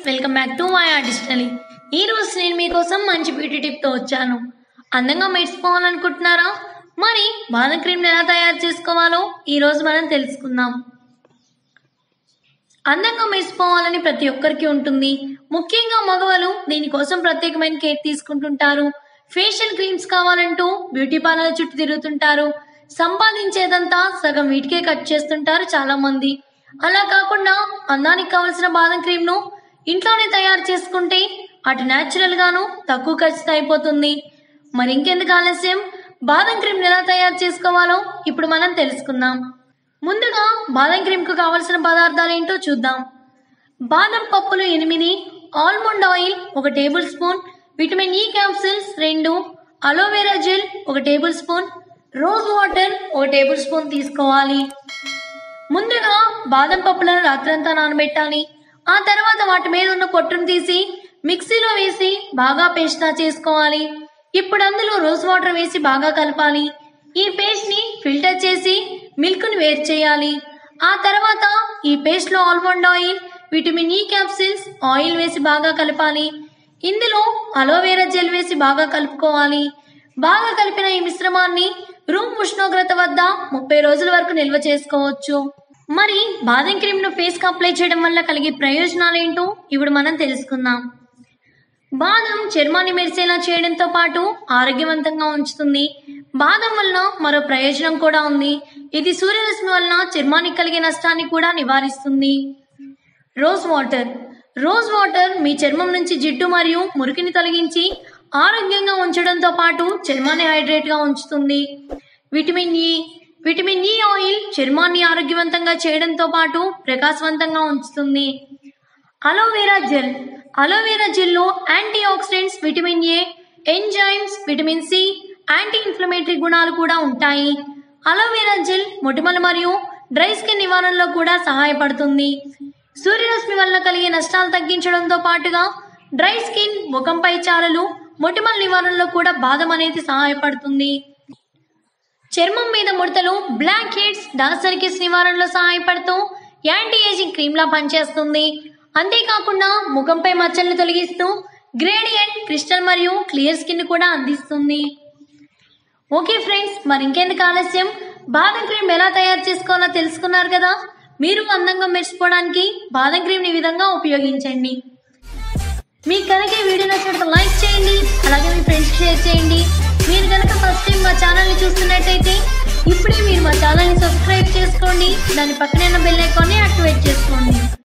welcome back to my digitally ఈ రోజు నేను మీకోసం మంచి బ్యూటీ టిప్తో వచ్చాను అందంగా మెరిసిపోవాలనుకుంటున్నారా మరి బాదం క్రీమ్ ఎలా తయారు చేసుకోవాలో ఈ రోజు మనం తెలుసుకుందాం అందంగా మెరిసిపోవాలని ప్రతి ఒక్కరికి ఉంటుంది ముఖ్యంగా మగవాళ్ళు దీనికోసం ప్రత్యేకమైన కేర్ తీసుకుంటుంటారు ఫేషియల్ క్రీమ్స్ కావాలంటూ బ్యూటీ పార్లర్ చుట్టూ తిరుగుతుంటారు సంపాదించేదంతా సగం వీటికే ఖర్చు చేస్తుంటారు చాలా మంది అలా కాకుండా అందానికి కావలసిన బాదం క్రీమ్ ను ఇంట్లోనే తయారు చేసుకుంటే అటు న్యాచురల్ గాను తక్కువ ఖర్చుతో అయిపోతుంది మరి ఇంకెందుకు ఆలస్యం బాదం క్రీమ్ ఎలా తయారు చేసుకోవాలో ఇప్పుడు మనం తెలుసుకుందాం ముందుగా బాదం క్రీమ్ కు కావలసిన పదార్థాలు ఏంటో చూద్దాం బాదం పప్పులు ఎనిమిది ఆల్మండ్ ఆయిల్ ఒక tablespoon vitamin E capsules రెండు అలోవెరా జెల్ ఒక టేబుల్ స్పూన్ రోజ్ వాటర్ ఒక టేబుల్ స్పూన్ తీసుకోవాలి ముందుగా బాదం పప్పులను రాత్రంతా నానబెట్టాలి ఆ తర్వాత వాటి మీద ఉన్న పొట్టును తీసి మిక్సీలో వేసి బాగా పేస్ట్ చేసుకోవాలి ఇప్పుడు అందులో రోజ్ వాటర్ వేసి బాగా కలపాలి ఈ పేస్ట్ ని ఫిల్టర్ చేసి మిల్క్ ని వేరు చేయాలి ఆ తర్వాత ఈ పేస్ట్ లో almond oil vitamin E capsules oil వేసి బాగా కలపాలి ఇందులో అలోవెరా జెల్ వేసి బాగా కలుపుకోవాలి బాగా కలిపిన ఈ మిశ్రమాన్ని రూమ్ ఉష్ణోగ్రత వద్ద ముప్పై రోజుల వరకు నిల్వ చేసుకోవచ్చు మరి బాదం క్రీమ్ ను ఫేస్ కి అప్లై చేయడం వల్ల కలిగే ప్రయోజనాలు ఏంటో ఇప్పుడు మనం తెలుసుకుందాం బాదం చర్మాన్ని మెరిసేలా చేయడంతో పాటు ఆరోగ్యవంతంగా ఉంచుతుంది బాదం వలన మరో ప్రయోజనం కూడా ఉంది ఇది సూర్యరశ్మి వలన చర్మానికి కలిగే నష్టాన్ని కూడా నివారిస్తుంది రోజ్ వాటర్ రోజ్ వాటర్ మీ చర్మం నుంచి జిడ్డు మరియు మురికిని తొలగించి ఆరోగ్యంగా ఉంచడంతో పాటు చర్మాన్ని హైడ్రేట్ గా ఉంచుతుంది vitamin E vitamin E oil చర్మాన్ని ఆరోగ్యవంతంగా చేయడంతో పాటు ప్రకాశవంతంగా ఉంచుతుంది అలోవెరా జెల్ అలోవెరా జెల్లో antioxidants vitamin A enzymes vitamin C anti inflammatory గుణాలు కూడా ఉంటాయి అలోవెరా జెల్ మొటిమలు మరియు డ్రై స్కిన్ నివారణలో కూడా సహాయపడుతుంది సూర్యరశ్మి వల్ల కలిగే నష్టాలు తగ్గించడంతో పాటుగా డ్రై స్కిన్ ముఖంపై చారలు మొటిమల నివారణలో కూడా బాదం అనేది సహాయపడుతుంది చర్మం మీద ముడతలు బ్లాక్ హెడ్స్ డార్క్ సర్కిల్స్ నివారణలో సహాయపడుతూ యాంటీ ఏజింగ్ క్రీమ్ లా పనిచేస్తుంది అంతేకాకుండా ముఖంపై మచ్చల్ని తొలగిస్తూ గ్రేడియంట్ క్రిస్టల్ మరియు క్లియర్ స్కిన్ కూడా అందిస్తుంది ఓకే ఫ్రెండ్స్ మరి ఇంకెందుకు ఆలస్యం బాదం క్రీమ్ ఎలా తయారు చేసుకోవాలో తెలుసుకున్నారు కదా మీరు అందంగా మెరిసిపోవడానికి బాదం క్రీమ్ ఈ విధంగా ఉపయోగించండి మీకు కనుక ఈ వీడియో నచ్చినట్టు లైక్ చేయండి అలాగే మీ ఫ్రెండ్స్ షేర్ చేయండి మీరు కనుక ఫస్ట్ టైం మా ఛానల్ని చూస్తున్నట్టయితే ఇప్పుడే మీరు మా ఛానల్ని సబ్స్క్రైబ్ చేసుకోండి దాని పక్కనే ఉన్న బెల్ ఐకాన్ని యాక్టివేట్ చేసుకోండి